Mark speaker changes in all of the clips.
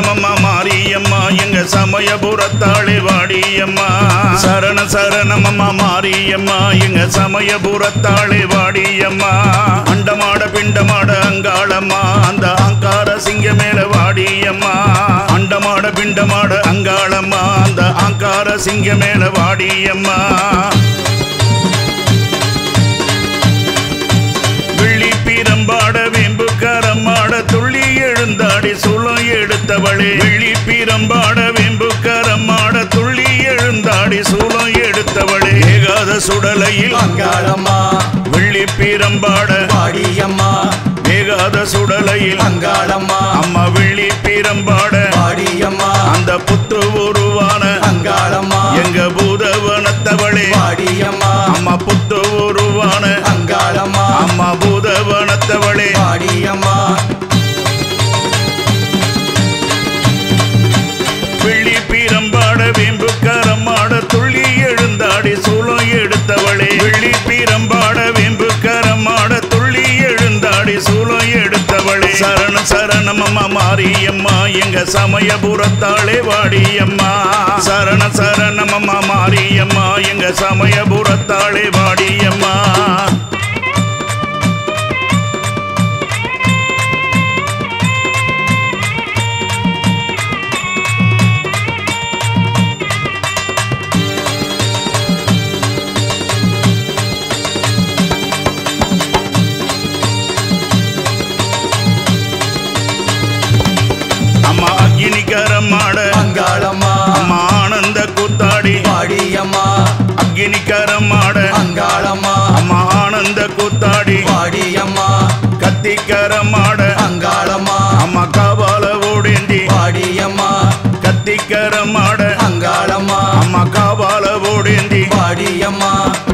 Speaker 1: சரணமம்மா மாரியம்மா எங்க சமயபுரத்தாளே வாடியம்மா சரண சரணமம்மா மாரியம்மா எங்க சமயபுரத்தாளே வாடியம்மா அண்டமாட பிண்டமாட அங்காளம்மா அந்த ஆங்கார சிங்க மேல வாடியம்மா அண்டமாட பிண்டமாட அங்காளம்மா அந்த ஆங்கார சிங்க மேல வாடியம்மா வெள்ளி பீரம்பாட வேம்பு கரமாட துள்ளி எழுந்தாடி சுளம் எடுத்தவளே வெள்ளி பீரம்பாட வேம்பு கரமாட துள்ளி எழுந்தாடி சூளம் எடுத்தவளே ஏகாத சுடலையில்
Speaker 2: அங்காளம்மா
Speaker 1: வெள்ளி பீரம்பாட
Speaker 2: பாடியம்மா
Speaker 1: வேகாத சுடலையில்
Speaker 2: அங்காளம்மா
Speaker 1: அம்மா வெள்ளி பீரம்பாட
Speaker 2: பாடியம்மா
Speaker 1: அந்த புத்து உருவான
Speaker 2: அங்காளம்மா
Speaker 1: எங்க பூதவனத்தவளே
Speaker 2: பாடியம்மா
Speaker 1: அம்மா புத்து உருவான
Speaker 2: அங்காளம்மா
Speaker 1: அம்மா பூதவனத்தவளே
Speaker 2: பாடியம்மா
Speaker 1: வெள்ளி பீரம்பாட வேம்பு கரமாட துள்ளி எழுந்தாடி சூளம் எடுத்தவளே வெள்ளி பீரம்பாட வேம்பு கரமாட துள்ளி எழுந்தாடி சூளம் எடுத்தவளே சரண சரணமம்மா மாரியம்மா எங்க சமயபுரத்தாளே வாடியம்மா சரண சரணமம்மா மாரியம்மா எங்க சமயபுரத்தாளே வாடியம்மா அம்மா அக்னிகரமாட
Speaker 2: அங்காளம்மா
Speaker 1: அம்மா ஆனந்த கூத்தாடி
Speaker 2: பாடியம்மா
Speaker 1: அக்னிகரமாட
Speaker 2: அங்காளம்மா
Speaker 1: அம்மா ஆனந்த கூத்தாடி
Speaker 2: பாடியம்மா
Speaker 1: கத்திக்கரமாட
Speaker 2: அங்காளம்மா
Speaker 1: அம்மா காவால ஓடேந்தி
Speaker 2: பாடியம்மா
Speaker 1: கத்திக்கரமாட
Speaker 2: அங்காளம்மா
Speaker 1: அம்மா காவால ஓடேந்தி
Speaker 2: பாடியம்மா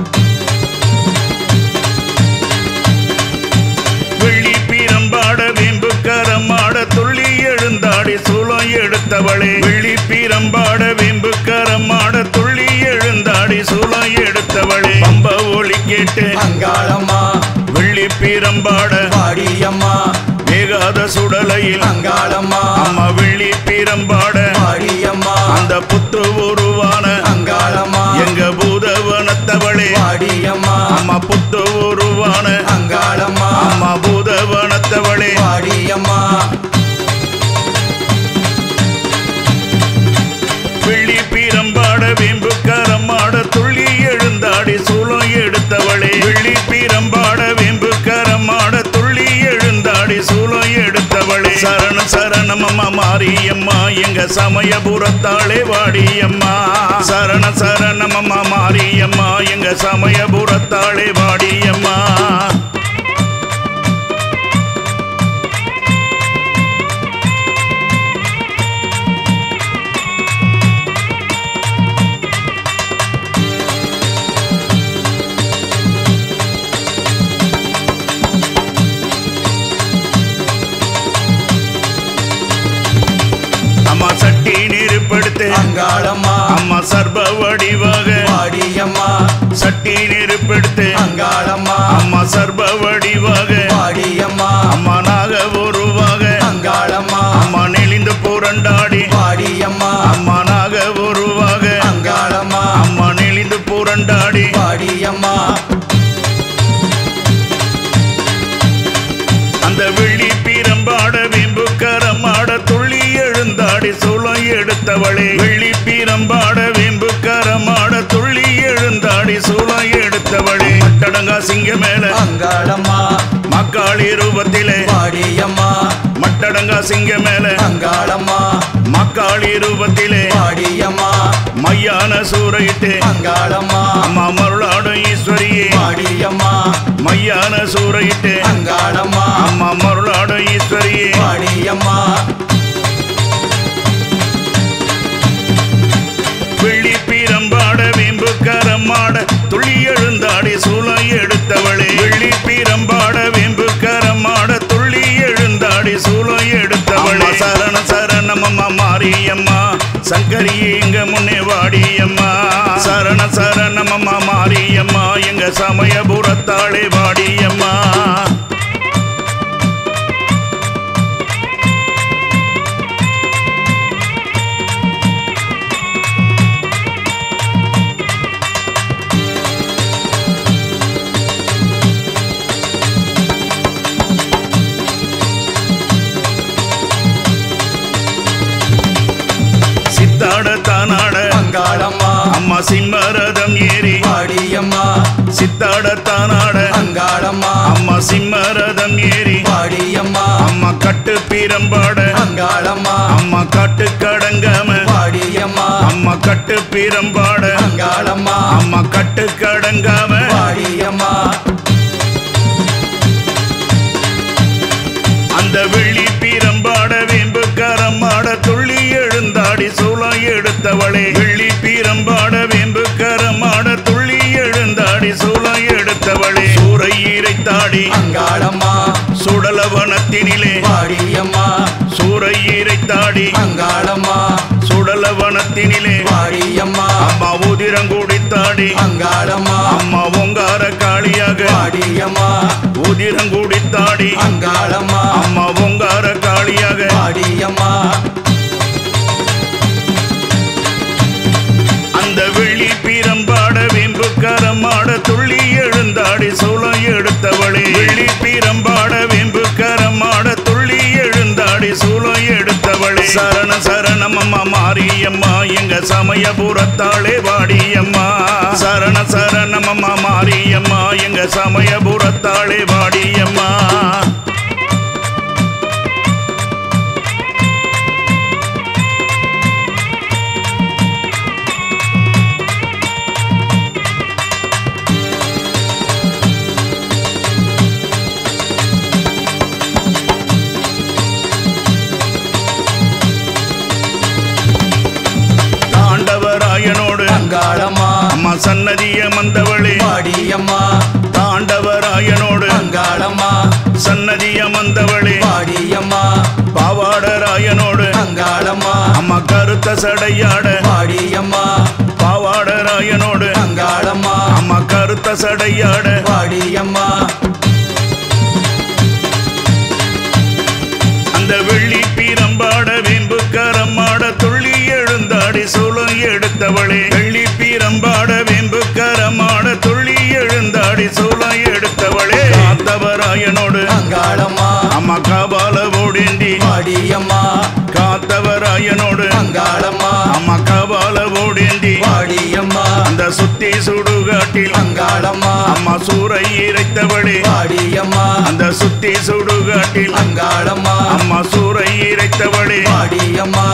Speaker 1: வெள்ளி பீரம்பாட வேம்பு கரமாட துள்ளி எழுந்தாடி சூளம் எடுத்தவளே வெள்ளி பீரம்பாட வேம்பு கரமாட துள்ளி எழுந்தாடி சூளம் எடுத்தவளே பம்ப ஒளி கேட்டு
Speaker 2: அங்காளம்மா
Speaker 1: வெள்ளி பீரம்பாட
Speaker 2: பாடியம்மா
Speaker 1: வேகாத சுடலையில்
Speaker 2: அங்காளம்மா
Speaker 1: அம்மா வெள்ளி பீரம்பாட
Speaker 2: பாடியம்மா
Speaker 1: அந்த புத்து உருவான
Speaker 2: அங்காளம்மா
Speaker 1: எங்க பூதவனத்தவளே
Speaker 2: பாடியம்மா
Speaker 1: அம்மா புத்து உருவான
Speaker 2: அங்காளம்மா
Speaker 1: அம்மா பூதவனத்தவளே
Speaker 2: பாடியம்மா
Speaker 1: வெள்ளி பீரம்பாட வேம்பு கரமாட துள்ளி எழுந்தாடி சூளம் எடுத்தவளே வெள்ளி பீரம்பாட வேம்பு கரமாட துள்ளி எழுந்தாடி சூளம் எடுத்தவளே சரண சரணமம்மா மாரியம்மா எங்க சமயபுரத்தாளே வாடியம்மா சரண சரணமம்மா மாரியம்மா எங்க சமயபுரத்தாளே வாடியம்மா அம்மா சட்டி நெருப்படுத்து
Speaker 2: அங்காளம்மா
Speaker 1: அம்மா சர்ப வடிவாக
Speaker 2: பாடியம்மா
Speaker 1: சட்டி நெருப்படுத்து
Speaker 2: அங்காளம்மா
Speaker 1: அம்மா சர்ப வடிவாக
Speaker 2: பாடியம்மா
Speaker 1: அம்மா நாக உருவாக
Speaker 2: அங்காளம்மா
Speaker 1: அம்மா நெளிந்து புரண்டாடி
Speaker 2: பாடியம்மா
Speaker 1: அம்மா நாக உருவாக
Speaker 2: அங்காளம்மா
Speaker 1: அம்மா நெளிந்து புரண்டாடி
Speaker 2: பாடியம்மா
Speaker 1: அந்த வெள்ளி பீரம்பாட வேம்பு கரமாட துள்ளி எழுந்தாடி சூளம் எடுத்தவளே வெள்ளி பீரம்பாட வேம்பு கரமாட துள்ளி எழுந்தாடி சூளம் எடுத்தவளே மட்டடங்கா சிங்க மேல
Speaker 2: அங்காளம்மா
Speaker 1: மக்காளி ரூபத்திலே
Speaker 2: பாடியம்மா
Speaker 1: மட்டடங்கா சிங்க மேல
Speaker 2: அங்காளம்மா
Speaker 1: மக்காளி ரூபத்திலே
Speaker 2: பாடியம்மா
Speaker 1: மையான சூறையிட்டு
Speaker 2: அங்காளம்மா
Speaker 1: அம்மா மருளாடும் ஈஸ்வரியே
Speaker 2: பாடியம்மா
Speaker 1: மையான சூறையிட்டு
Speaker 2: அங்காளம்மா
Speaker 1: அம்மா மருளாடும் ஈஸ்வரியே
Speaker 2: பாடியம்மா
Speaker 1: வெள்ளி பீரம்பாட வேம்பு கரமாட துள்ளி எழுந்தாடி சூளம் எடுத்தவளே வெள்ளி பீரம்பாட வேம்பு கரமாட துள்ளி எழுந்தாடி சூளம் எடுத்தவளே சரண சரணமம்மா மாரியம்மா சங்கரி எங்க முன்னே வாடியம்மா சரண சரணமம்மா மாரியம்மா எங்க சமயபுரத்தாளே வாடியம்மா சிம்மரதம் ஏறி
Speaker 2: வாடியம்மா
Speaker 1: சித்தாடத்தானாட
Speaker 2: அங்காளம்மா
Speaker 1: அம்மா சிம்மரதம் ஏறி
Speaker 2: வாடியம்மா
Speaker 1: அம்மா கட்டு பீரம்பாட
Speaker 2: அங்காளம்மா
Speaker 1: அம்மா காட்டு கடங்காம
Speaker 2: வாடியம்மா
Speaker 1: அம்மா கட்டு பீரம்பாட
Speaker 2: அங்காளம்மா
Speaker 1: அம்மா கட்டு கடங்காம
Speaker 2: வாடியம்மா
Speaker 1: அந்த வெள்ளி பீரம்பாட வேம்புக்காரம்மாட துள்ளி எழுந்தாடி சூளம் எடுத்தவளே வெள்ளி பீரம்பாட வேம்புக்காரம்மாட துள்ளி எழுந்தாடி சூளம் எடுத்தவளே சூறை இறைத்தாடி
Speaker 2: அங்காளம்மா
Speaker 1: சுடலவனத்தினிலே
Speaker 2: வாடியம்மா
Speaker 1: சூறை இறைத்தாடி
Speaker 2: அங்காளம்மா
Speaker 1: சுடலவனத்தினிலே
Speaker 2: வாடியம்மா
Speaker 1: அம்மா உதிரங்குடித்தாடி
Speaker 2: அங்காளம்மா
Speaker 1: அம்மா ஓங்கார காளியாக
Speaker 2: வாடியம்மா
Speaker 1: உதிரங்குடித்தாடி
Speaker 2: அங்காளம்மா
Speaker 1: அம்மா ஓங்கார காளியாக
Speaker 2: வாடியம்மா
Speaker 1: அந்த வெள்ளி பீரம்பாட வேம்புக்காரமாட துள்ளி எழுந்தாடி சூளம் எடுத்தவளே வெள்ளி பீரம்பாட வேம்புக்காரமாட துள்ளி எழுந்தாடி சூளம் எடுத்தவளே சரண சரணம் அம்மா மாரியம்மா எங்க சமயபுரத்தாளே வாடியம்மா சரண சரணம் அம்மா மாரியம்மா எங்க சமயபுரத்தாளே வாடியம்மா தாண்டவராயனோடு
Speaker 2: அங்காளம்மா
Speaker 1: அம்மா சன்னதிய மந்தவளே
Speaker 2: வாடியம்மா
Speaker 1: தாண்டவராயனோடு
Speaker 2: அங்காளம்மா
Speaker 1: சன்னதிய மந்தவளே
Speaker 2: வாடியம்மா
Speaker 1: பாவாடராயனோடு
Speaker 2: அங்காளம்மா
Speaker 1: அம்மா கருத்த சடையாட
Speaker 2: வாடியம்மா
Speaker 1: பாவாடராயனோடு
Speaker 2: அங்காளம்மா
Speaker 1: அம்மா கருத்த சடையாட
Speaker 2: வாடியம்மா
Speaker 1: அந்த வெள்ளி பீரம்பாட வேம்புக்காரம்மாட துள்ளி எழுந்தாடி சூளம் எடுத்தவளே வெள்ளி பீரம்பாட வேம்புக்காரம்மாட துள்ளி எழுந்தாடி சூளம் எடுத்தவளே காத்தவராயனோடு
Speaker 2: அங்காளம்மா
Speaker 1: அம்மா காபால ஓடேண்டி
Speaker 2: வாடியம்மா
Speaker 1: காத்தவராயனோடு
Speaker 2: அங்காளம்மா
Speaker 1: அம்மா காபால ஓடேண்டி
Speaker 2: வாடியம்மா
Speaker 1: அந்த சுத்தி சுடுகாட்டில்
Speaker 2: அங்காளம்மா
Speaker 1: அம்மா சூறை இறைத்தவளே
Speaker 2: வாடியம்மா
Speaker 1: அந்த சுத்தி சுடுகாட்டில்
Speaker 2: அங்காளம்மா
Speaker 1: அம்மா சூறை இறைத்தவளே
Speaker 2: வாடியம்மா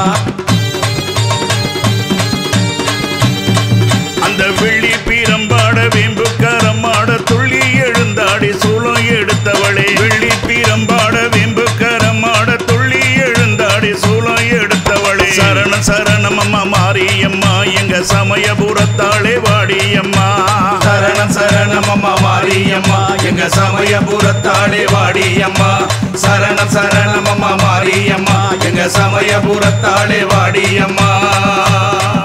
Speaker 1: அந்த வெள்ளி பீரம்பாட வேம்புக்காரம்மாட துள்ளி எழுந்தாடி சூளம் எடுத்தவளே வெள்ளி பீரம்பாட வேம்புக்காரம்மாட துள்ளி எழுந்தாடி சூளம் எடுத்தவளே சரண சரணம் அம்மா மாரியம்மா எங்க சமயபுரத்தாளே வாடியம்மா
Speaker 2: சரண சரணம் அம்மா மாரியம்மா எங்க சமயபுரத்தாளே வாடியம்மா சரண சரணம் அம்மா மாரியம்மா எங்க சமயபுரத்தாளே வாடியம்மா